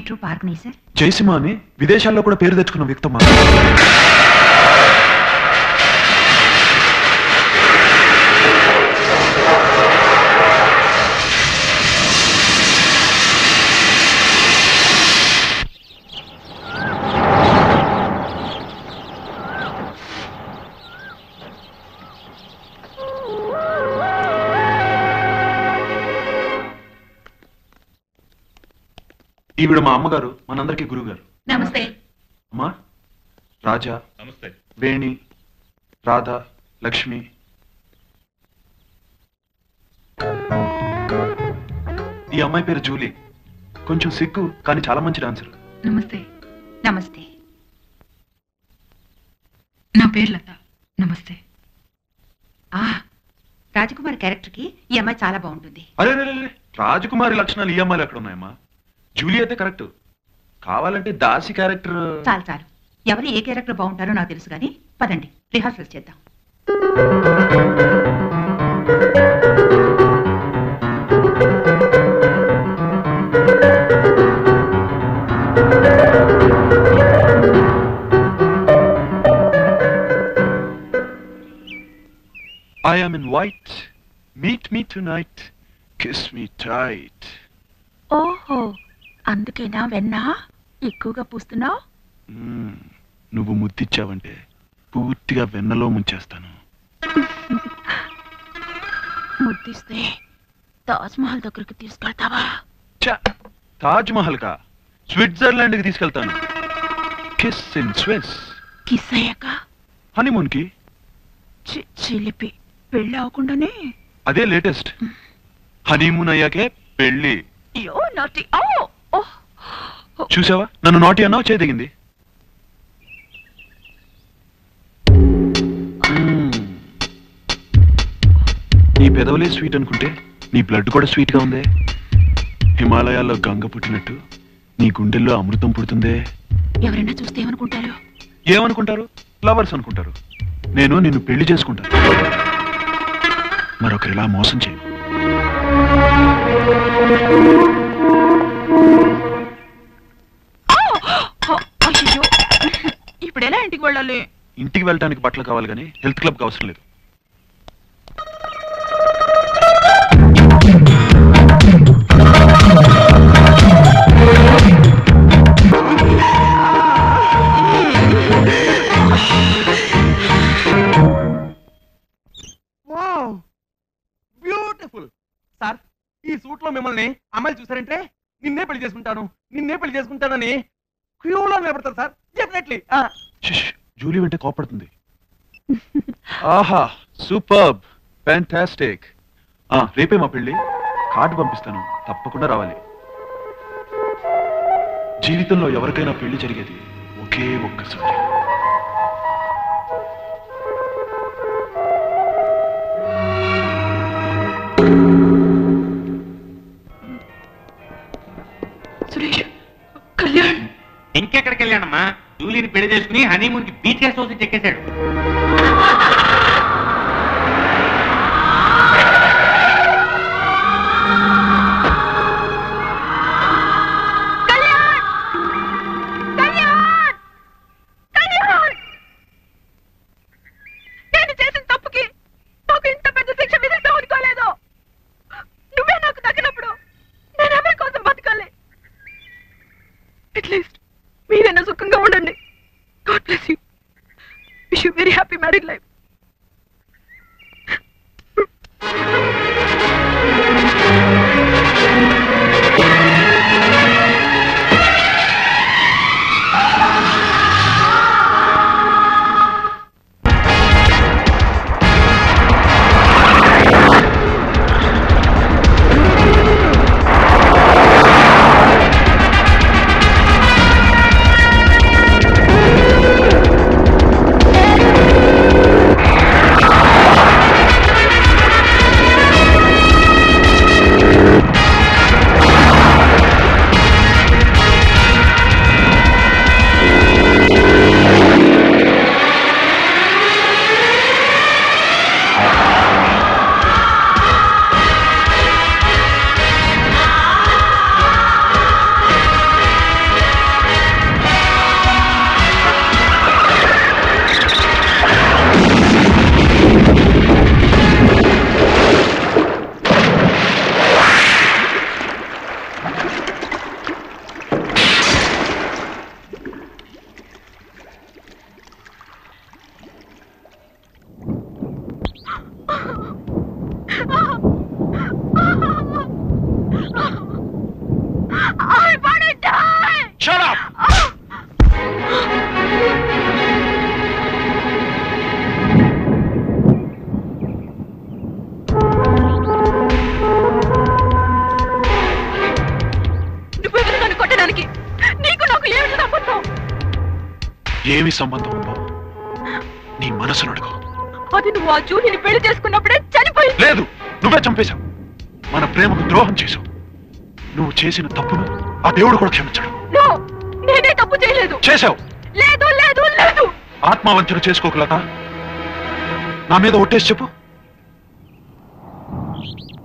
True పార్క్ని sir Jayasimha అని విదేశాల్లో కూడా పేరు తెచ్చుకున్న వ్యక్తమ్మా ఈవిడ మా అమ్మగారు మనందరికీ గురువు గారు నమస్తే అమ్మా రాజా నమస్తే వేణి రాధ లక్ష్మి ఈ అమ్మాయి పేరు జూలీ కొంచెం సిగ్గు కానీ చాలా మంచి డాన్సర్ నమస్తే నమస్తే నా పేరు లత నమస్తే ఆ రాజకుమార్ క్యారెక్టర్కి ఈ అమ్మాయి చాలా బాగుంటుంది అరే రే, రే, రే. రాజకుమారి లక్షణాలు ఈ అమ్మాయిలు ఎక్కడ ఉన్నాయమ్మా జూలీ అయితే కరెక్ట్ కావాలంటే దాసి క్యారెక్టర్ చాలు చాలు ఎవరు ఏ క్యారెక్టర్ బాగుంటారో నాకు తెలుసు కానీ పదండి రిహార్సల్ చేద్దాం I am in white meet me tonight kiss me tight ఓహో అందుకేనా వెన్నా ఎక్కువగా పూస్తున్నావు నువ్వు ముద్దిచ్చావంటే పూర్తిగా వెన్నలో ముంచేస్తాను ముద్దిస్తే తాజ్ మహల్ దగ్గరికి తీసుకెళ్తావా ఛ! తాజ్ మహల్ కా స్విట్జర్లాండ్ కి తీసుకెళ్తాను కిస్ ఇన్ స్విస్ కిస్ అయ్యాక హనీమూన్ కి చి- చిలిపి పెళ్ళి అవ్వకుండానే అదే లేటెస్ట్ హనీమూన్ అయ్యాకే పెళ్ళి అయ్యో నాటి ఓ ఓహ్ చూసావా నన్ను నాటి అన్నావు చేయదగింది నీ పెదవులే స్వీట్ అనుకుంటే నీ బ్లడ్ కూడా స్వీట్ గా ఉందే హిమాలయాల్లో గంగ పుట్టినట్టు నీ గుండెల్లో అమృతం పుడుతుందే ఎవరైనా చూస్తే ఏమనుకుంటారు ఏమనుకుంటారు లవర్స్ అనుకుంటారు నేను నిన్ను పెళ్లి చేసుకుంటాను మరొకరిలా మోసం చేయి అయ్యో ఇప్పుడు ఎలా ఇంటికి వెళ్ళాలి ఇంటికి వెళ్ళడానికి బట్టలు కావాలి కానీ హెల్త్ క్లబ్కి అవసరం లేదు బ్యూటిఫుల్ సార్ ఈ సూట్ లో మిమ్మల్ని అమ్మాయిలు చూసారంటే నిన్నే పెళ్లి చేసుకుంటాను నిన్నే పెళ్లి చేసుకుంటానని క్యూలో నిలబడతారు సార్ డెఫినెట్లీ షిష్, జూలీ వెంటే కోపడుతుంది ఆహా సూపర్బ్ ఫ్యాంటాస్టిక్ రేపే మా పెళ్ళి కార్డు పంపిస్తాను తప్పకుండా రావాలి జీవితంలో ఎవరికైనా పెళ్లి జరిగేది ఒకే ఒక్కసారి సురేష్ కళ్యాణ్ ఇంకెక్కడికి వెళ్ళానమ్మా జూలీని పెళ్లి చేసుకుని హనీమూన్ కి బీచ్ గెస్ట్ హౌస్ చెక్కేశాడు కళ్యాణ్ కళ్యాణ్ కళ్యాణ్ నేను చేసిన తప్పుకి నాకు ఇంత పెద్ద శిక్ష విధిస్తావు అనుకోలేదు నువ్వే నాకు తగినప్పుడు నేను ఎవరి కోసం బతకాలి అట్లీస్ట్ మీరైనా సుఖంగా ఉండండి God bless you wish you very happy marriage ఏమి సంబంధం ఉందో నీ మనసును అడుగు అది నువ్వు ఆ జూలిని పెళ్లి చేసుకున్నప్పుడే చనిపోయింది లేదు నువ్వే చంపేశావు మన ప్రేమకు ద్రోహం చేశావు నువ్వు చేసిన తప్పును ఆ దేవుడు కూడా క్షమించడు నో నేనే తప్పు చేయలేదు చేశావు లేదు లేదు లేదు ఆత్మవంచన చేసుకోకలత నా మీద ఒట్టేసి చెప్పు